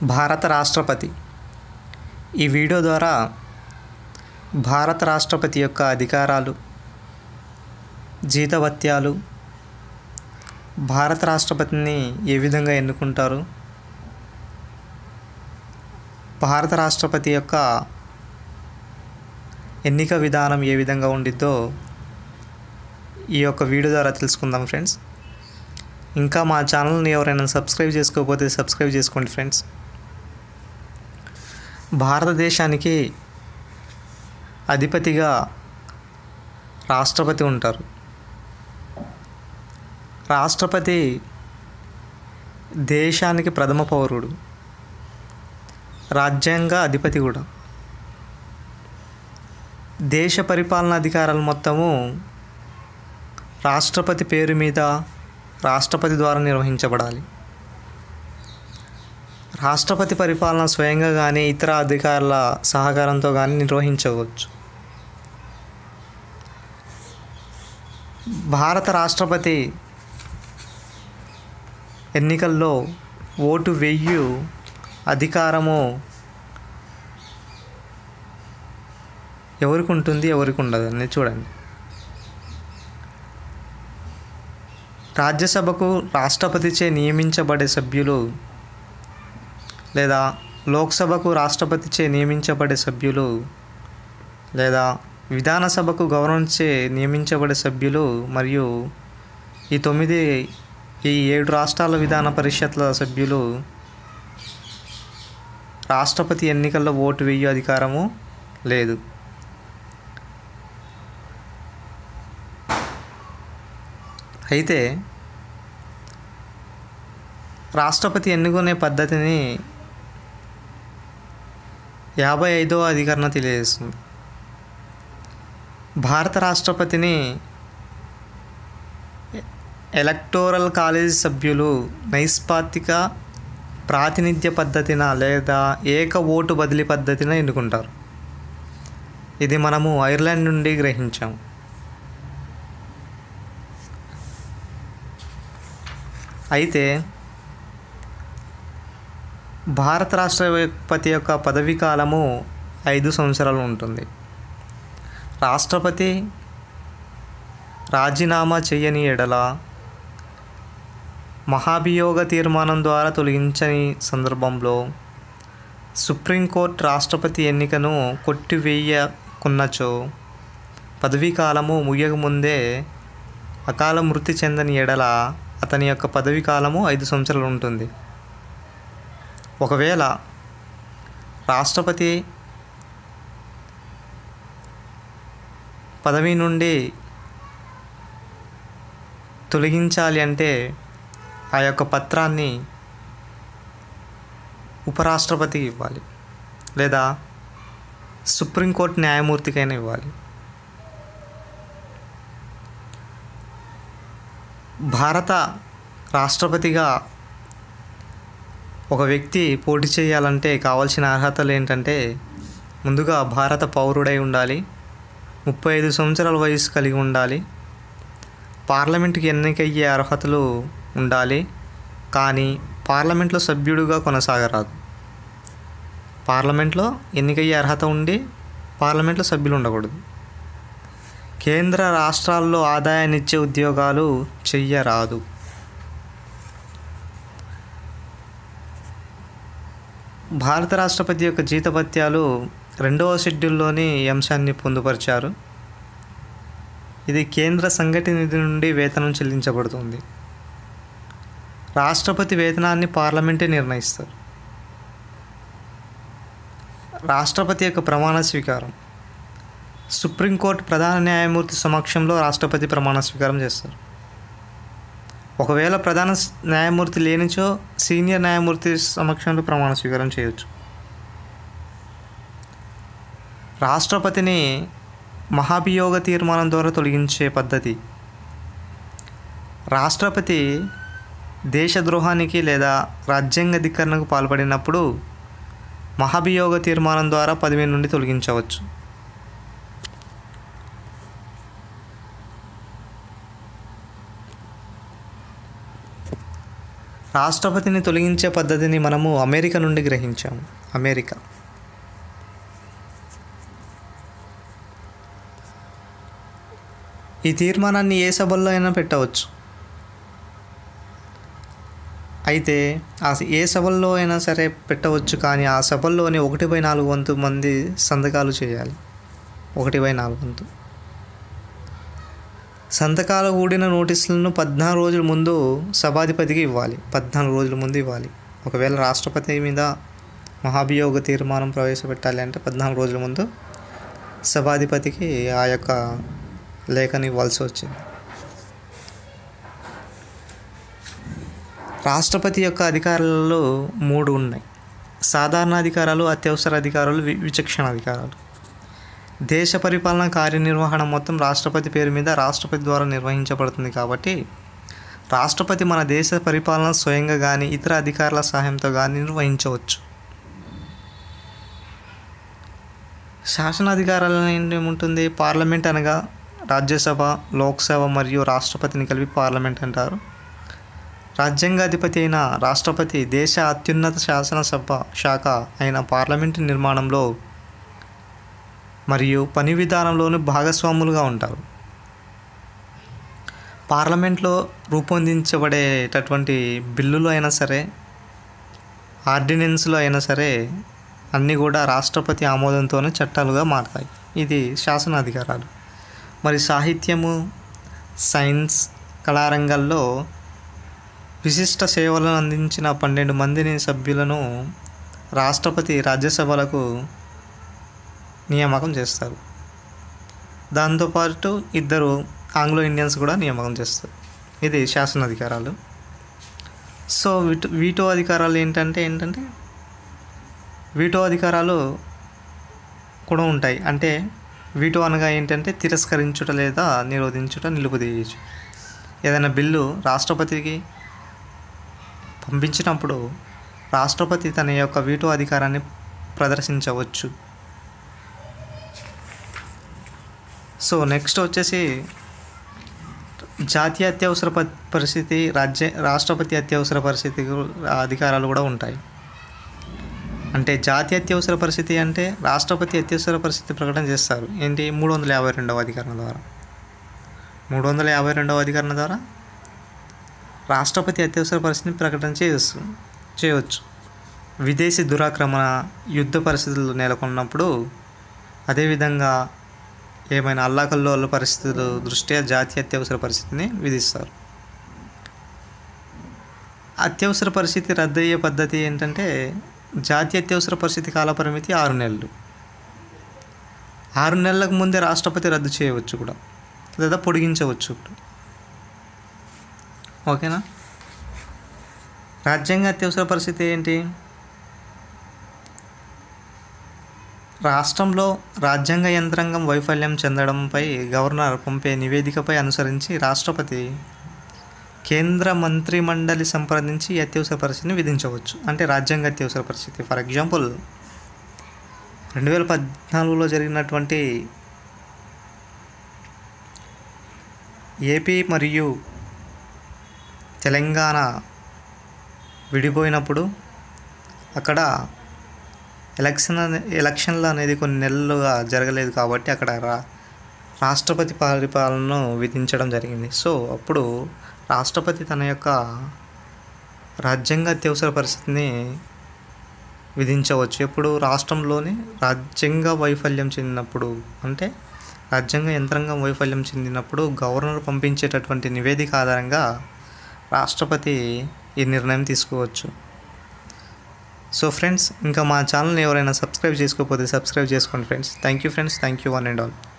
భారత రాష్ట్రపతి ఈ వీడియో ద్వారా భారత రాష్ట్రపతి యొక్క అధికారాలు జీతభత్యాలు భారత రాష్ట్రపతిని ఏ విధంగా ఎన్నుకుంటారు భారత రాష్ట్రపతి యొక్క ఎన్నిక విధానం ఏ విధంగా ఉండిద్దో ఈ యొక్క వీడియో ద్వారా తెలుసుకుందాం ఫ్రెండ్స్ ఇంకా మా ఛానల్ని ఎవరైనా సబ్స్క్రైబ్ చేసుకోకపోతే సబ్స్క్రైబ్ చేసుకోండి ఫ్రెండ్స్ భారతదేశానికి అధిపతిగా రాష్ట్రపతి ఉంటారు రాష్ట్రపతి దేశానికి ప్రథమ పౌరుడు రాజ్యాంగ అధిపతి కూడా దేశ పరిపాలన అధికారాలు మొత్తము రాష్ట్రపతి పేరు మీద రాష్ట్రపతి ద్వారా నిర్వహించబడాలి రాష్ట్రపతి పరిపాలన స్వయంగా కానీ ఇతర అధికారుల సహకారంతో కానీ నిర్వహించవచ్చు భారత రాష్ట్రపతి ఎన్నికల్లో ఓటు వెయ్యి అధికారము ఎవరికి ఉంటుంది ఎవరికి ఉండదు అనేది చూడండి రాజ్యసభకు రాష్ట్రపతిచే నియమించబడే సభ్యులు లేదా లోక్సభకు రాష్ట్రపతిచే నియమించబడే సభ్యులు లేదా విధానసభకు గవర్నర్చే నియమించబడే సభ్యులు మరియు ఈ తొమ్మిది ఈ ఏడు రాష్ట్రాల విధాన పరిషత్ల సభ్యులు రాష్ట్రపతి ఎన్నికల్లో ఓటు వేయు అధికారము లేదు అయితే రాష్ట్రపతి ఎన్నుకునే పద్ధతిని యాభై ఐదవ అధికరణ తెలియజేస్తుంది భారత రాష్ట్రపతిని ఎలక్టోరల్ కాలేజ్ సభ్యులు నైస్పాతిక ప్రాతినిధ్య పద్ధతిన లేదా ఏక ఓటు బదిలీ పద్ధతిన ఎన్నుకుంటారు ఇది మనము ఐర్లాండ్ నుండి గ్రహించాము అయితే భారత రాష్ట్రపతి యొక్క పదవీ కాలము ఐదు సంవత్సరాలు ఉంటుంది రాష్ట్రపతి రాజీనామా చేయని ఎడల మహాభియోగ తీర్మానం ద్వారా తొలగించని సందర్భంలో సుప్రీంకోర్టు రాష్ట్రపతి ఎన్నికను కొట్టివేయకున్నచో పదవీ కాలము ముగియకముందే అకాల మృతి చెందని ఎడల అతని యొక్క పదవీ కాలము ఐదు సంవత్సరాలు ఉంటుంది ఒకవేళ రాష్ట్రపతి పదవి నుండి తొలగించాలి అంటే ఆ యొక్క పత్రాన్ని ఉపరాష్ట్రపతికి ఇవ్వాలి లేదా సుప్రీంకోర్టు న్యాయమూర్తికైనా ఇవ్వాలి భారత రాష్ట్రపతిగా ఒక వ్యక్తి పోటీ చేయాలంటే కావాల్సిన అర్హతలు ఏంటంటే ముందుగా భారత పౌరుడై ఉండాలి ముప్పై ఐదు సంవత్సరాల వయసు కలిగి ఉండాలి పార్లమెంట్కి ఎన్నికయ్యే అర్హతలు ఉండాలి కానీ పార్లమెంట్లో సభ్యుడిగా కొనసాగరాదు పార్లమెంట్లో ఎన్నికయ్యే అర్హత ఉండి పార్లమెంట్లో సభ్యులు ఉండకూడదు కేంద్ర రాష్ట్రాల్లో ఆదాయాన్నిచ్చే ఉద్యోగాలు చెయ్యరాదు భారత రాష్ట్రపతి యొక్క జీతభత్యాలు రెండవ షెడ్యూల్లోని ఈ అంశాన్ని పొందుపరిచారు ఇది కేంద్ర సంఘటిత నిధి నుండి వేతనం చెల్లించబడుతుంది రాష్ట్రపతి వేతనాన్ని పార్లమెంటే నిర్ణయిస్తారు రాష్ట్రపతి యొక్క ప్రమాణ స్వీకారం సుప్రీంకోర్టు ప్రధాన న్యాయమూర్తి సమక్షంలో రాష్ట్రపతి ప్రమాణ స్వీకారం చేస్తారు ఒకవేళ ప్రధాన న్యాయమూర్తి లేనిచో సీనియర్ న్యాయమూర్తి సమక్షంలో ప్రమాణ స్వీకారం చేయొచ్చు రాష్ట్రపతిని మహాభియోగ తీర్మానం ద్వారా తొలగించే పద్ధతి రాష్ట్రపతి దేశద్రోహానికి లేదా రాజ్యాంగ ధిక్కరణకు పాల్పడినప్పుడు మహాభియోగ తీర్మానం ద్వారా పదవి నుండి తొలగించవచ్చు రాష్ట్రపతిని తొలగించే పద్ధతిని మనము అమెరికా నుండి గ్రహించాము అమెరికా ఈ తీర్మానాన్ని ఏ సభల్లో అయినా పెట్టవచ్చు అయితే ఆ ఏ సభల్లో అయినా సరే పెట్టవచ్చు కానీ ఆ సభల్లోని ఒకటి బై నాలుగు వంతు మంది సంతకాలు చేయాలి ఒకటి బై నాలుగు వంతు సంతకాలు కూడిన నోటీసులను పద్నాలుగు రోజుల ముందు సభాధిపతికి ఇవ్వాలి పద్నాలుగు రోజుల ముందు ఇవ్వాలి ఒకవేళ రాష్ట్రపతి మీద మహాభియోగ తీర్మానం ప్రవేశపెట్టాలి అంటే పద్నాలుగు రోజుల ముందు సభాధిపతికి ఆ యొక్క లేఖని ఇవ్వాల్సి వచ్చింది రాష్ట్రపతి యొక్క అధికారాలలో మూడు ఉన్నాయి సాధారణ అధికారాలు అత్యవసర అధికారాలు వి- విచక్షణ అధికారాలు దేశ పరిపాలన కార్యనిర్వహణ మొత్తం రాష్ట్రపతి పేరు మీద రాష్ట్రపతి ద్వారా నిర్వహించబడుతుంది కాబట్టి రాష్ట్రపతి మన దేశ పరిపాలన స్వయంగా కానీ ఇతర అధికారుల సహాయంతో కానీ నిర్వహించవచ్చు శాసనాధికారాలు ఏముంటుంది పార్లమెంట్ అనగా రాజ్యసభ లోక్సభ మరియు రాష్ట్రపతిని కలిపి పార్లమెంట్ అంటారు రాజ్యాంగాధిపతి అయిన రాష్ట్రపతి దేశ అత్యున్నత శాసనసభ శాఖ అయిన పార్లమెంటు నిర్మాణంలో మరియు పని విధానంలోనూ భాగస్వాములుగా ఉంటారు పార్లమెంట్లో రూపొందించబడేటటువంటి బిల్లులు అయినా సరే ఆర్డినెన్స్లు అయినా సరే అన్నీ కూడా రాష్ట్రపతి ఆమోదంతోనే చట్టాలుగా మారతాయి ఇది శాసనాధికారాలు మరి సాహిత్యము సైన్స్ కళారంగాల్లో విశిష్ట సేవలను అందించిన పన్నెండు మందిని సభ్యులను రాష్ట్రపతి రాజ్యసభలకు నియామకం చేస్తారు దాంతోపాటు ఇద్దరు ఆంగ్లో ఇండియన్స్ కూడా నియామకం చేస్తారు ఇది శాసనాధికారాలు సో వీటో వీటో అధికారాలు ఏంటంటే ఏంటంటే వీటో అధికారాలు కూడా ఉంటాయి అంటే వీటో అనగా ఏంటంటే తిరస్కరించుట లేదా నిరోధించుట నిలుపుదీయచ్చు ఏదైనా బిల్లు రాష్ట్రపతికి పంపించినప్పుడు రాష్ట్రపతి తన యొక్క వీటో అధికారాన్ని ప్రదర్శించవచ్చు సో నెక్స్ట్ వచ్చేసి జాతీయ అత్యవసర ప- పరిస్థితి రాజ్య రాష్ట్రపతి అత్యవసర పరిస్థితి గు- అధికారాలు కూడా ఉంటాయి అంటే జాతీయ అత్యవసర పరిస్థితి అంటే రాష్ట్రపతి అత్యవసర పరిస్థితి ప్రకటన చేస్తారు ఏంటి మూడు వందల యాభై రెండవ అధికరణ ద్వారా మూడు వందల యాభై రెండవ అధికరణ ద్వారా రాష్ట్రపతి అత్యవసర పరిస్థితిని ప్రకటన చేయవచ్చు చేయవచ్చు విదేశీ దురాక్రమణ యుద్ధ పరిస్థితులు నెలకొన్నప్పుడు అదేవిధంగా ఏమైనా అల్లాకల్లోల పరిస్థితుల దృష్ట్యా జాతీయ అత్యవసర పరిస్థితిని విధిస్తారు అత్యవసర పరిస్థితి రద్దయ్యే పద్ధతి ఏంటంటే జాతీయ అత్యవసర పరిస్థితి కాలపరిమితి ఆరు నెలలు ఆరు నెలలకు ముందే రాష్ట్రపతి రద్దు చేయవచ్చు కూడా లేదా పొడిగించవచ్చు కూడా ఓకేనా రాజ్యాంగ అత్యవసర పరిస్థితి ఏంటి రాష్ట్రంలో రాజ్యాంగ యంత్రాంగం వైఫల్యం చెందడంపై గవర్నర్ పంపే నివేదికపై అనుసరించి రాష్ట్రపతి కేంద్ర మంత్రిమండలి సంప్రదించి ఈ అత్యవసర పరిస్థితిని విధించవచ్చు అంటే రాజ్యాంగ అత్యవసర పరిస్థితి ఫర్ ఎగ్జాంపుల్ రెండు వేల పద్నాలుగులో జరిగినటువంటి ఏపీ మరియు తెలంగాణ విడిపోయినప్పుడు అక్కడ ఎలక్షన్ అనే- ఎలక్షన్లు అనేది కొన్ని నెలలుగా జరగలేదు కాబట్టి అక్కడ రా రాష్ట్రపతి పరిపాలనను విధించడం జరిగింది సో అప్పుడు రాష్ట్రపతి తన యొక్క రాజ్యాంగ అత్యవసర పరిస్థితిని విధించవచ్చు ఎప్పుడు రాష్ట్రంలోని రాజ్యాంగ వైఫల్యం చెందినప్పుడు అంటే రాజ్యాంగ యంత్రాంగం వైఫల్యం చెందినప్పుడు గవర్నర్ పంపించేటటువంటి నివేదిక ఆధారంగా రాష్ట్రపతి ఈ నిర్ణయం తీసుకోవచ్చు సో ఫ్రెండ్స్ ఇంకా మా ఛానల్ని ఎవరైనా సబ్స్క్రైబ్ చేసుకోకపోతే సబ్స్క్రైబ్ చేసుకోండి friends thank you friends thank you one and all